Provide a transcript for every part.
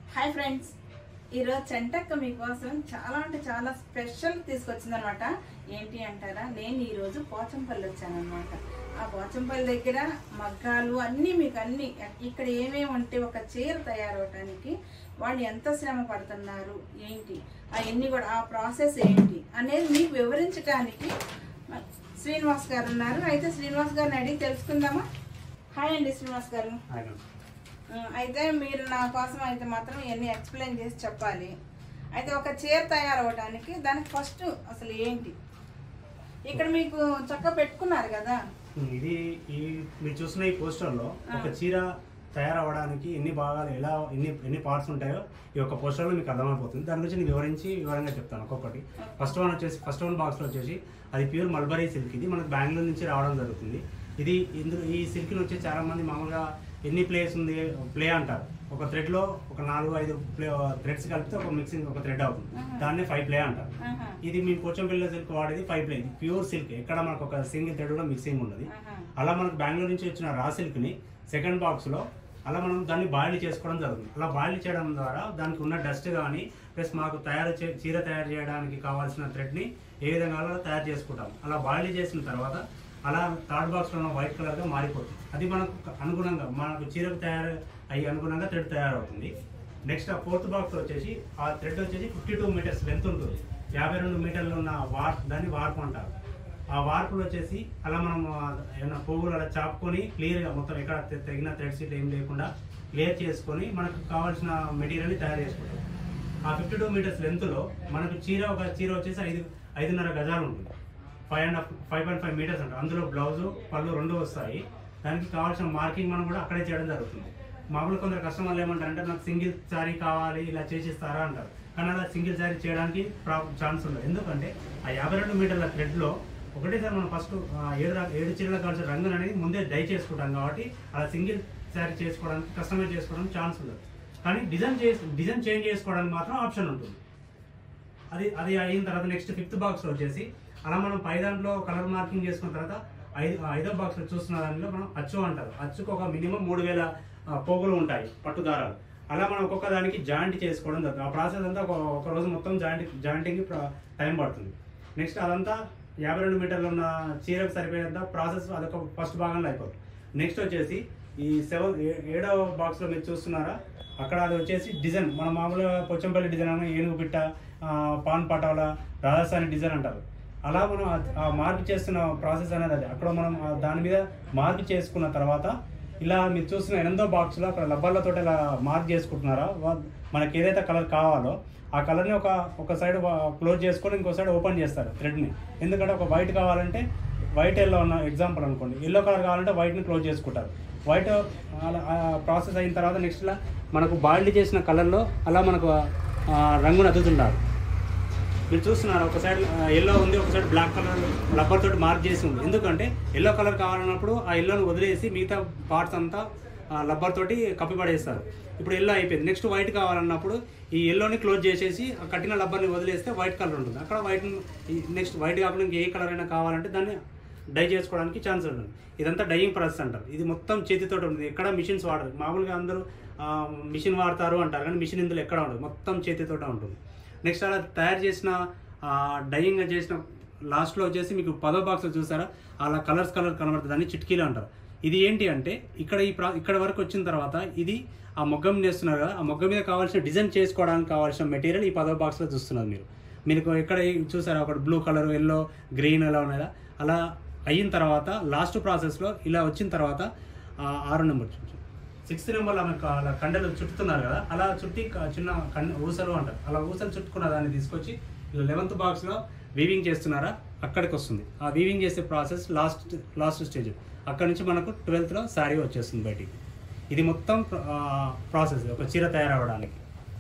Hi friends ఈరోజు చెంటక్క మీకోసం చాలా అంటే చాలా స్పెషల్ తీసుకొచ్చిందనమాట ఏంటి అంటారా నేను ఈరోజు పోచంపల్లి వచ్చానమాట ఆ పోచంపల్లి దగ్గర మగ్గాలు అన్నీ మీకు అన్ని ఇక్కడ ఏమేమి ఉంటే ఒక చీర తయారవటానికి వాళ్ళు ఎంత శ్రమ పడుతున్నారు ఏంటి అవన్నీ కూడా ఆ ప్రాసెస్ ఏంటి అనేది మీకు వివరించడానికి శ్రీనివాస్ గారు ఉన్నారు అయితే శ్రీనివాస్ గారిని అడిగి తెలుసుకుందామా హాయ్ అండి శ్రీనివాస్ గారు ఆ, అయితే మీరు నా కోసం అయితే మాత్రం ఇవన్నీ ఎక్స్ప్లెయిన్ చేసి చెప్పాలి అయితే ఒక చీర తయారవడానికి దానికి ఫస్ట్ అసలు ఏంటి ఇక్కడ మీకు చక్క పెట్టుకున్నారు కదా ఇది ఈ మీరు చూసిన ఈ పోస్టర్ లో ఒక చీర తయారవడానికి ఎన్ని భాగాలు ఎలా ఎన్ని ఎన్ని పార్ట్స్ ఉంటాయో ఈ యొక్క పోస్టర్ లో మీకు అర్థమైపోతుంది దాని గురించి నేను వివరించి వివరంగా చెప్తాను ఒక్కొక్కటి ఫస్ట్ వన్ వచ్చేసి ఫస్ట్ వన్ బాక్స్ లో వచ్చేసి అది ప్యూర్ మల్బరీ సిల్క్ ఇది మనకు బెంగళూరు నుంచి రావడం జరుగుతుంది ఇది ఇందులో ఈ సిల్క్ వచ్చి చాలా మంది మామూలుగా ఎన్ని ప్లేస్ ఉంది ప్లే అంటారు ఒక థ్రెడ్ లో ఒక నాలుగు ఐదు ప్లే థ్రెడ్స్ కలిపితే ఒక మిక్సింగ్ ఒక థ్రెడ్ అవుతుంది దాన్ని ఫైవ్ ప్లే అంటారు ఆహా, ఇది మీ కొంచెం పిల్ల సిల్క్ వాడేది ఫైవ్ ప్లే ఇది ప్యూర్ సిల్క్ ఎక్కడ మనకు ఒక సింగిల్ థ్రెడ్ కూడా మిక్సింగ్ ఉండదు ఆహా. అలా మనకు బెంగళూరు నుంచి వచ్చిన రా సిల్క్ని సెకండ్ బాక్స్లో అలా మనం దాన్ని బాయిల్ చేసుకోవడం జరుగుతుంది అలా బాయిల్ చేయడం ద్వారా దానికి ఉన్న డస్ట్ కానీ ప్లస్ మాకు తయారు చే చీర తయారు చేయడానికి కావాల్సిన థ్రెడ్ని ఏ విధంగా అలా తయారు చేసుకుంటాం అలా బాయిల్ చేసిన తర్వాత అలా థర్డ్ బాక్స్లో ఉన్న వైట్ కలర్గా మారిపోతుంది అది మనకు అనుగుణంగా మనకు చీరకు తయారు అయ్యి అనుగుణంగా థ్రెడ్ తయారవుతుంది నెక్స్ట్ ఆ ఫోర్త్ బాక్స్ వచ్చేసి ఆ థ్రెడ్ వచ్చేసి ఫిఫ్టీ టూ మీటర్స్ లెంత్ ఉంటుంది యాభై రెండు మీటర్లు ఉన్న వార్ప్ దాన్ని వార్ప్ అంటారు ఆ వార్పులు వచ్చేసి అలా మనం ఆ, ఏమైనా పువ్వులు అలా చాపుకొని క్లియర్గా మొత్తం ఎక్కడ తె- తెగిన థ్రెడ్స్ ఇట్లా ఏం లేకుండా క్లియర్ చేసుకొని మనకు కావాల్సిన మెటీరియల్ని తయారు చేసుకుంటాం ఆ ఫిఫ్టీ టూ మీటర్స్ లెంత్లో మనకు చీర ఒక చీర వచ్చేసి ఐదు ఐదున్నర గజాలు ఉంటుంది five and half five point five meters ఉంటుంది అందులో బ్లౌజు పళ్ళు రెండు వస్తాయి దానికి కావాల్సిన మార్కింగ్ మనం కూడా అక్కడే చేయడం జరుగుతుంది మామూలు కొందరు కస్టమర్లు ఏమంటారంటే నాకు సింగిల్ శారీ కావాలి ఇలా చేసిస్తారా అంటారు కానీ అలా సింగిల్ శారీ చేయడానికి ఛాన్స్ ఉండదు ఎందుకంటే ఆ యాభై రెండు మీటర్ల థ్రెడ్లో ఒకటేసారి మనం ఫస్ట్ ఏడు రా- ఏడు చీరలకు కావాల్సిన రంగులు అనేది ముందే డై చేసుకుంటాం కాబట్టి అలా సింగిల్ శారీ చేసుకోవడానికి కస్టమైజ్ చేసుకోవడానికి ఛాన్స్ ఉండదు కానీ డిజైన్ చేసి డిజైన్ చేంజ్ చేసుకోవడానికి మాత్రం ఆప్షన్ ఉంటుంది అది అది అయిన తర్వాత నెక్స్ట్ ఫిఫ్త్ బాక్స్ వచ్చేసి అలా మనం పై దాంట్లో కలర్ మార్కింగ్ చేసుకున్న తర్వాత ఐదు ఐదో బాక్స్ చూస్తున్న దానిలో మనం అచ్చు అంటారు అచ్చుకు ఒక మినిమం మూడు వేల ఆ, పోగులు ఉంటాయి పట్టు దారాలు అలా మనం ఒక్కొక్క దానికి జాయింట్ చేసుకోవడం జరుగుతుంది ఆ ప్రాసెస్ అంతా ఒక ఒక రోజు మొత్తం జాయింట్ జాయింటింగ్ టైం పడుతుంది నెక్స్ట్ అదంతా యాభై రెండు మీటర్లు ఉన్న చీరకు సరిపోయేంత ప్రాసెస్ అదొక ఫస్ట్ భాగంలో అయిపోతుంది నెక్స్ట్ వచ్చేసి ఈ సెవెన్ ఏడవ బాక్స్లో మీరు చూస్తున్నారా అక్కడ అది వచ్చేసి డిజైన్ మన మామూలుగా పొచ్చంపల్లి డిజైన్ అని ఏనుగు పిట్ట ఆ, పాన్ పటాల రాజస్థానీ డిజైన్ అంటారు అలా మనం ఆ- ఆ మార్క్ చేస్తున్న ప్రాసెస్ అనేది అది అక్కడ మనం ఆ దాని మీద మార్క్ చేసుకున్న తర్వాత ఇలా మీరు చూస్తున్న ఎనిమిదో బాక్స్లో అక్కడ లబ్బర్లతో ఇలా మార్క్ చేసుకుంటున్నారా వా- మనకి ఏదైతే కలర్ కావాలో ఆ కలర్ని ఒక ఒక సైడ్ క్లోజ్ చేసుకొని ఇంకో సైడ్ ఓపెన్ చేస్తారు థ్రెడ్ని ఎందుకంటే ఒక వైట్ కావాలంటే వైట్ ఎల్లో ఉన్న ఎగ్జాంపుల్ అనుకోండి ఎల్లో కలర్ కావాలంటే వైట్ని క్లోజ్ చేసుకుంటారు వైట్ ప్రాసెస్ అయిన తర్వాత నెక్స్ట్ ఇలా మనకు బాయిల్డ్ చేసిన కలర్లో అలా మనకు ఆ, రంగును అద్దుతుంటారు మీరు చూస్తున్నారు ఒక సైడ్ ఎల్లో ఉంది ఒక సైడ్ బ్లాక్ కలర్ రబ్బర్ తోటి మార్క్ చేసి ఉంది ఎందుకంటే ఎల్లో కలర్ కావాలన్నప్పుడు ఆ ఎల్లోని వదిలేసి మిగతా పార్ట్స్ అంతా రబ్బర్ తోటి కప్పి పడేస్తారు ఇప్పుడు ఎల్లో అయిపోయింది నెక్స్ట్ వైట్ కావాలన్నప్పుడు ఈ ఎల్లోని క్లోజ్ చేసేసి ఆ కట్టిన రబ్బర్ని వదిలేస్తే వైట్ కలర్ ఉంటుంది అక్కడ వైట్ నెక్స్ట్ వైట్ కాకుండా ఇంక ఏ కలర్ అయినా కావాలంటే దాన్ని డై చేసుకోవడానికి ఛాన్స్ ఉంటుంది ఇదంతా డైయింగ్ ప్రాసెస్ అంటారు ఇది మొత్తం చేతితో ఉంటుంది ఎక్కడ మిషన్స్ వాడరు మామూలుగా అందరూ మిషన్ వాడతారు అంటారు కానీ మిషన్ ఇందులో ఎక్కడ ఉండదు మొత్తం చేతితోటే ఉంటుంది నెక్స్ట్ అలా తయారు చేసిన డైయింగ్ చేసిన లాస్ట్లో వచ్చేసి మీకు పదో బాక్స్ చూసారా అలా కలర్స్ కలర్ కనబడుతుంది అని చిట్కీలు అంటారు ఇది ఏంటి అంటే ఇక్కడ ఈ ప్రా ఇక్కడ వరకు వచ్చిన తర్వాత ఇది ఆ మొగ్గం చేస్తున్నారు కదా ఆ మొగ్గ మీద కావాల్సిన డిజైన్ చేసుకోవడానికి కావాల్సిన మెటీరియల్ ఈ పదో బాక్స్లో చూస్తున్నారు మీరు మీకు ఎక్కడ ఈ- చూసారా ఒకటి బ్లూ కలర్ ఎల్లో గ్రీన్ ఎలా ఉన్నాయా అలా అయిన తర్వాత లాస్ట్ ప్రాసెస్లో ఇలా వచ్చిన తర్వాత ఆ ఆరు నెంబర్ చూపించు సిక్స్త్ నెంబర్లో ఆమె క- అలా కండలు చుట్టుతున్నారు కదా అలా చుట్టి క- చిన్న కండ ఊసలు అంటారు అలా ఊసలు చుట్టుకున్న దాన్ని తీసుకొచ్చి ఇలా లెవెంత్ బాక్స్లో వీవింగ్ చేస్తున్నారా అక్కడికి వస్తుంది ఆ వీవింగ్ చేసే ప్రాసెస్ లాస్ట్ లాస్ట్ స్టేజ్ అక్కడ నుంచి మనకు ట్వెల్త్లో శారీ వచ్చేస్తుంది బయటికి ఇది మొత్తం ప్రాసెస్ ఒక చీర తయారవడానికి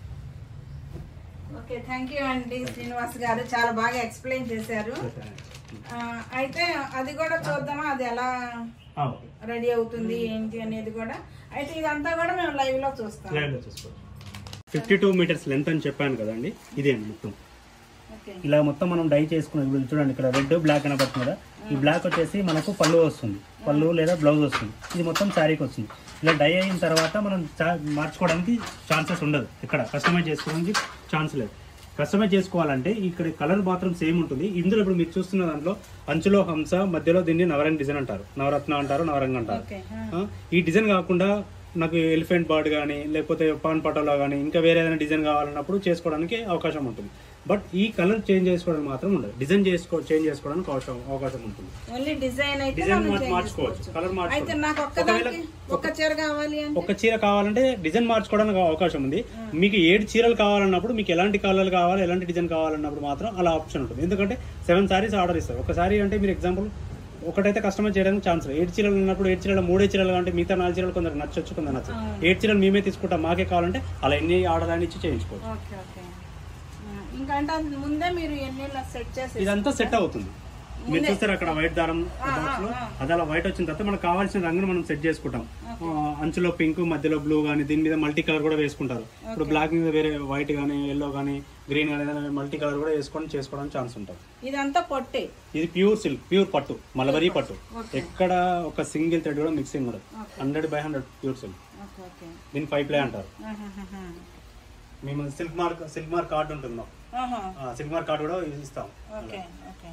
ఓకే థ్యాంక్ యూ అండి శ్రీనివాస్ గారు చాలా బాగా ఎక్స్ప్లెయిన్ చేశారు ఆ, అయితే అది కూడా చూద్దామా అది ఎలా ఆ, రెడీ అవుతుంది ఏంటి అనేది కూడా అయితే ఇదంతా కూడా మేము లైవ్ లో చూస్తాం లైవ్లో చూసుకోవచ్చు ఫిఫ్టీ టూ మీటర్స్ లెంత్ అని చెప్పాను కదండి ఇదే అండి మొత్తం ఓకే ఇలా మొత్తం మనం డై చేసుకున్నాం ఇప్పుడు చూడండి ఇక్కడ రెడ్ బ్లాక్ కనబడుతుంది కదా ఈ బ్లాక్ వచ్చేసి మనకు పళ్ళు వస్తుంది పళ్ళు లేదా బ్లౌజ్ వస్తుంది ఇది మొత్తం శారీకి వస్తుంది ఇలా డై అయిన తర్వాత మనం చా- మార్చుకోవడానికి ఛాన్సెస్ ఉండదు ఇక్కడ కస్టమైజ్ చేసుకోవడానికి ఛాన్స్ లేదు కస్టమైజ్ చేసుకోవాలంటే ఇక్కడ కలర్ మాత్రం సేమ్ ఉంటుంది ఇందులో ఇప్పుడు మీరు చూస్తున్న దాంట్లో అంచులో హంస మధ్యలో దీన్ని నవరంగ్ డిజైన్ అంటారు నవరత్న అంటారు నవరంగ్ అంటారు ఓకే ఆ, ఈ డిజైన్ కాకుండా నాకు ఎలిఫెంట్ బర్డ్ కానీ లేకపోతే పాన్ పటోలా కానీ ఇంకా వేరే ఏదైనా డిజైన్ కావాలన్నప్పుడు చేసుకోవడానికి అవకాశం ఉంటుంది బట్ ఈ కలర్ చేంజ్ చేసుకోవడానికి మాత్రం ఉండదు డిజైన్ చేసుకో చేంజ్ చేసుకోవడానికి అవకాశం అవకాశం ఉంటుంది ఓన్లీ డిజైన్ అయితే డిజైన్ మనం మార్చు- change మార్చుకోవచ్చు చేసుకోవచ్చు. కలర్ అయితే మార్చుకోవచ్చు నాకు ఒక్కదానికి ఒక్క చీర కావాలి అంటే ఒక చీర కావాలంటే డిజైన్ మార్చుకోవడానికి అవకాశం ఉంది మీకు ఏడు చీరలు కావాలన్నప్పుడు మీకు ఎలాంటి కలర్లు కావాలి ఎలాంటి డిజైన్ కావాలన్నప్పుడు మాత్రం అలా ఆప్షన్ ఉంటుంది ఎందుకంటే సెవెన్ సారీస్ ఆర్డర్ ఇస్తారు ఒక సారీ అంటే మీరు ఎగ్జాంపుల్ ఒకటైతే కస్టమర్ చేయడానికి ఛాన్స్ లేదు ఏడు చీరలు ఉన్నప్పుడు ఏడు చీరలు మూడే చీరలు అంటే మిగతా నాలుగు చీరలు కొందరు నచ్చొచ్చు కొందరు నచ్చదు ఏడు చీరలు మేమే తీసుకుంటాం మాకే కావాలంటే అలా ఎన్ని ఆర్డర్ అని ఇచ్చి చేయించుకోవచ్చు ఓకే ఓకే ఆ, ఇంకా అంటే అది ముందే మీరు ఎన్ని సెట్ చేసి ఇదంతా సెట్ అవుతుంది మీరు చూస్తారు అక్కడ వైట్ దారం బాక్స్ లో అది అలా వైట్ వచ్చిన తర్వాత మనకు కావాల్సిన రంగును మనం సెట్ చేసుకుంటాం ఆ, అంచులో పింక్ మధ్యలో బ్లూ కానీ దీని మీద మల్టీ కలర్ కూడా వేసుకుంటారు ఇప్పుడు బ్లాక్ మీద వేరే వైట్ కానీ ఎల్లో కానీ గ్రీన్ కానీ ఏదైనా మల్టీ కలర్ కూడా వేసుకొని చేసుకోవడానికి ఛాన్స్ ఉంటుంది ఇదంతా పొట్టే ఇది ప్యూర్ సిల్క్ ప్యూర్ పట్టు మలబరీ పట్టు ఎక్కడ ఒక సింగిల్ థ్రెడ్ కూడా మిక్సింగ్ ఉండదు hundred by hundred pure silk okay okay దీని ఫైవ్ ప్లే అంటారు ఆహాహాహా. మేము silk mark silk mark card ఉంటుంది మాకు. ఆహా. ఆ సిల్క్ మార్క్ కార్డు కూడా ఇస్తాం ఓకే ఓకే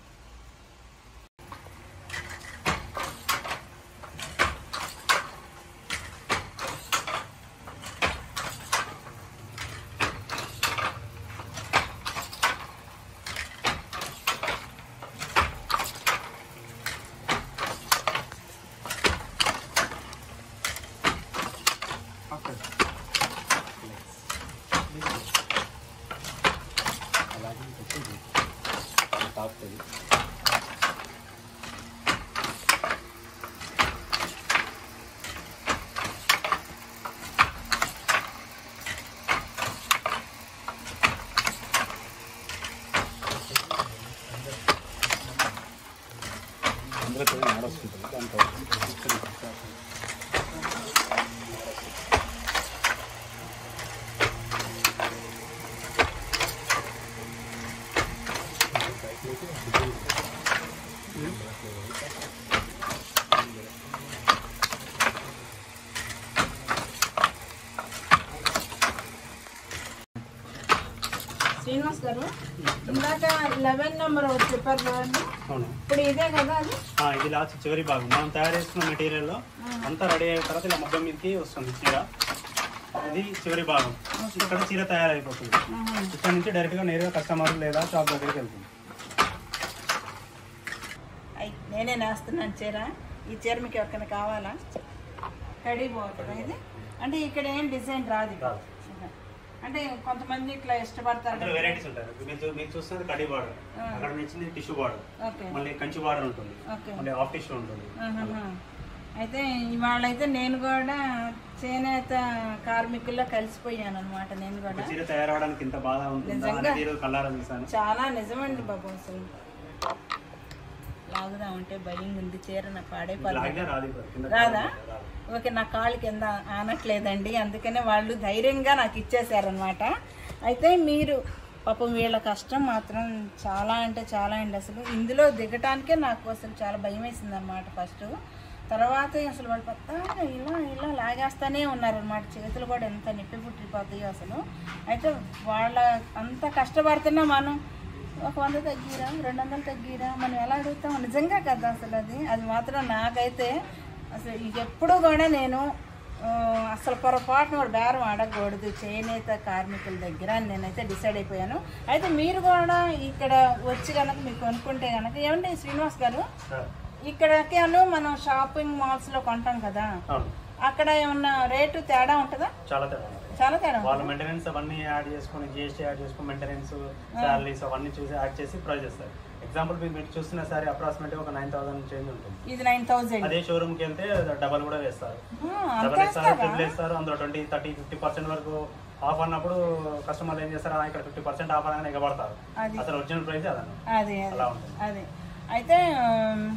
శ్రీనివాస్ గారు ఇందాక లెవెన్ నెంబర్ చెప్పారు కదండి అవును ఇప్పుడు ఇదే కదా అది ఆ, ఇది లాస్ట్ చివరి భాగం మనం తయారు చేసుకున్న మెటీరియల్ లో అంతా రెడీ అయిన తర్వాత ఇలా మొగ్గం మీదకి వస్తుంది చీర ఇది చివరి భాగం ఇక్కడ చీర తయారైపోతుంది ఆహా. ఇక్కడ నుంచి డైరెక్ట్ గా నేరుగా కస్టమర్ లేదా షాప్ దగ్గరికి వెళ్తుంది అయ్, నేనే నేస్తున్నాను చీర ఈ చీర మీకు ఎవరికైనా కావాలా కడీ బాగుంటుంది ఇది అంటే ఇక్కడ ఏం డిజైన్ రాదు ఇక. రాదు. అంటే కొంతమంది ఇట్లా ఇష్టపడతారు అందులో కదా. వెరైటీస్ ఉంటాయి మీరు చూ- మీరు చూస్తున్నది కడి బార్డర్ అక్కడ నచ్చింది టిష్యూ బార్డర్ ఓకే మళ్ళీ కంచి బార్డర్ ఉంటుంది ఓకే మళ్ళీ ఆఫ్ టిష్యూ ఉంటుంది ఆహాహా. అయితే ఇవాళ అయితే నేను కూడా చేనేత కార్మికుల్లో కలిసిపోయాను అనమాట నేను కూడా చీర తయారవడానికి ఇంత బాధ ఉంటుందా అనేది ఈరోజు కల్లారా చూసాను చాలా నిజమండి బాబు అసలు లాగుదామంటే భయం ఉంది చీర నాకు పాడైపోతుంది లాగినా రాదు ఇప్పుడు. కింద రాదా రాదు. ఓకే నా కాలు కింద ఆనట్లేదండి అందుకనే వాళ్ళు ధైర్యంగా నాకు ఇచ్చేసారనమాట అయితే మీరు పాపం వీళ్ళ కష్టం మాత్రం చాలా అంటే చాలా అండి అసలు ఇందులో దిగటానికే నాకు అసలు చాలా భయం వేసింది అనమాట ఫస్ట్ తర్వాత అసలు వాళ్ళు పత్తాగా ఇలా ఇలా లాగేస్తానే ఉన్నారనమాట చేతులు కూడా ఎంత నిప్పి పుట్టిపోతాయో అసలు అయితే వాళ్ళ అంత కష్టపడుతున్నా మనం ఒక వంద తగ్గిరా రెండు వందలు తగ్గిరా మనం ఎలా అడుగుతాం నిజంగా కదా అసలు అది అది మాత్రం నాకైతే అసలు ఇది ఎప్పుడు కూడా నేను ఆ, అసలు పొరపాటున కూడా బేరం ఆడకూడదు చేనేత కార్మికుల దగ్గర అని నేనైతే డిసైడ్ అయిపోయాను అయితే మీరు కూడా ఇక్కడ వచ్చి కనుక మీకు కొనుక్కుంటే కనుక ఏమండి శ్రీనివాస్ గారు రాదు. ఇక్కడకేను మనం షాపింగ్ మాల్స్లో కొంటాం కదా అవును అక్కడ ఏమన్నా రేటు తేడా ఉంటుందా చాలా తేడా ఉంది. చాలా తేడా వాళ్ళ మెయింటెనెన్స్ అవన్నీ యాడ్ చేసుకొని జిఎస్టీ యాడ్ చేసుకొని మెయింటెనెన్స్ శాలరీస్ అవన్నీ చూసి యాడ్ చేసి ప్రైస్ చేస్తారు ఎగ్జాంపుల్ మీరు మీరు చూస్తున్న సారీ అప్రాక్సిమేట్ ఒక నైన్ థౌసండ్ చేంజ్ ఉంటుంది ఇది నైన్ థౌజండ్ అదే షోరూమ్ కి వెళ్తే డబల్ కూడా వేస్తారు డబల్ వేస్తారు ట్రిపుల్ వేస్తారు అందులో ట్వంటీ థర్టీ ఫిఫ్టీ పర్సెంట్ వరకు ఆఫ్ అన్నప్పుడు కస్టమర్లు ఏం చేస్తారు "ఆ, ఇక్కడ ఫిఫ్టీ పర్సెంట్ ఆఫర్ అని ఎగబడతారు అది. అసలు ఒరిజినల్ ప్రైస్ అదన్న అదే అలా అదే ఉంటుంది అదే అయితే ఆమ్,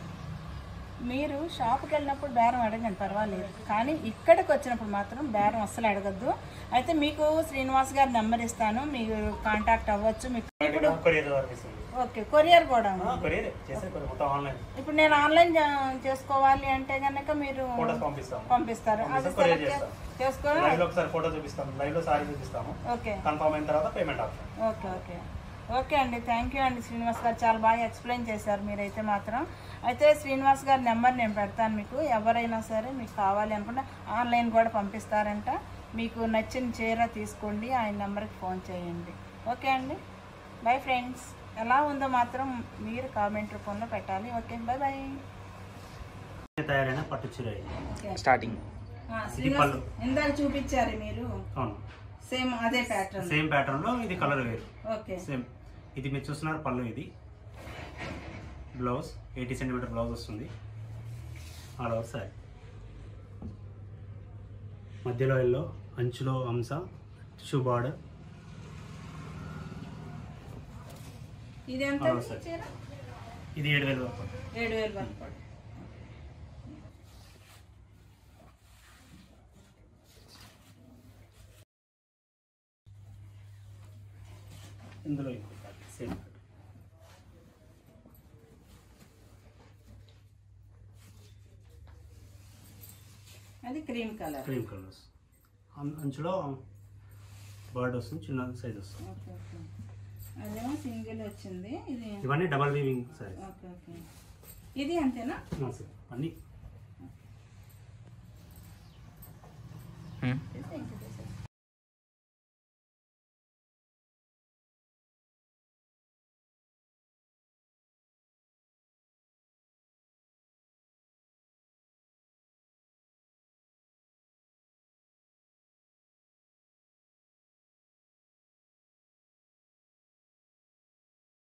మీరు షాప్కి వెళ్ళినప్పుడు బేరం అడగండి పర్వాలేదు కానీ ఇక్కడికి వచ్చినప్పుడు మాత్రం బేరం అస్సలు అడగద్దు అయితే మీకు శ్రీనివాస్ గారి నెంబర్ ఇస్తాను మీరు కాంటాక్ట్ అవ్వచ్చు మీకు ఇప్పుడు కొరియర్ ద్వారా ఇస్తుంది ఓకే కొరియర్ కూడా ఉంది. కొరియర్ చేసే కొరియర్ మొత్తం ఆన్లైన్ ఇప్పుడు నేను ఆన్లైన్ చే- చేసుకోవాలి అంటే గనక మీరు ఫోటోస్ పంపిస్తాము పంపిస్తారు అది పంపిస్తాం, కొరియర్ సెలెక్ట్ చేస్తాం. చేసుకొని లైవ్ లో ఒకసారి ఫోటో చూపిస్తాము లైవ్ లో సారీ చూపిస్తాము ఓకే కన్ఫర్మ్ అయిన తర్వాత payment option okay okay okay అండి థ్యాంక్ యూ అండి శ్రీనివాస్ గారు చాలా బాగా ఎక్స్ప్లెయిన్ చేశారు మీరైతే మాత్రం అయితే శ్రీనివాస్ గారి నెంబర్ నేను పెడతాను మీకు ఎవరైనా సరే మీకు కావాలి అనుకుంటే ఆన్లైన్ కూడా పంపిస్తారంట మీకు నచ్చిన చీర తీసుకోండి ఆయన నెంబర్కి ఫోన్ చేయండి ఓకే అండి బై ఫ్రెండ్స్ ఎలా ఉందో మాత్రం మీరు కామెంట్ రూపంలో పెట్టాలి ఓకే బాయ్ బాయ్ తయారైన పట్టు చీర ఇది. స్టార్టింగ్ శ్రీనివాస్ పళ్ళు. ఇందాక చూపించారు మీరు అవును సేమ్ అదే ప్యాటర్న్ సేమ్ ప్యాటర్న్ లో ఇది కలర్ వేరు ఓకే సేమ్ ఇది మీరు చూస్తున్నారు పళ్ళు ఇది బ్లౌజ్ ఎయిటీ సెంటీమీటర్ బ్లౌజ్ వస్తుంది ఆల్ ఓవర్ సారీ మధ్యలో ఎల్లో అంచులో అంశ టిష్యూ బార్డర్ ఇది ఎంత అవును సార్. చీర ఇది ఏడు వేలు వరకు ఏడు వేలు వరకు పడుతుంది. ఇందులో ఇంకో సేమ్ అది క్రీమ్ కలర్ క్రీమ్ కలర్స్ అంచులో బర్డ్ వస్తుంది చిన్న సైజ్ వస్తుంది ఓకే ఓకే అదేమో సింగిల్ వచ్చింది ఇది ఇవన్నీ double weaving sari okay okay ఇది అంతేనా అన్నీ హ్మ్. ఇది ఇంకొకటి.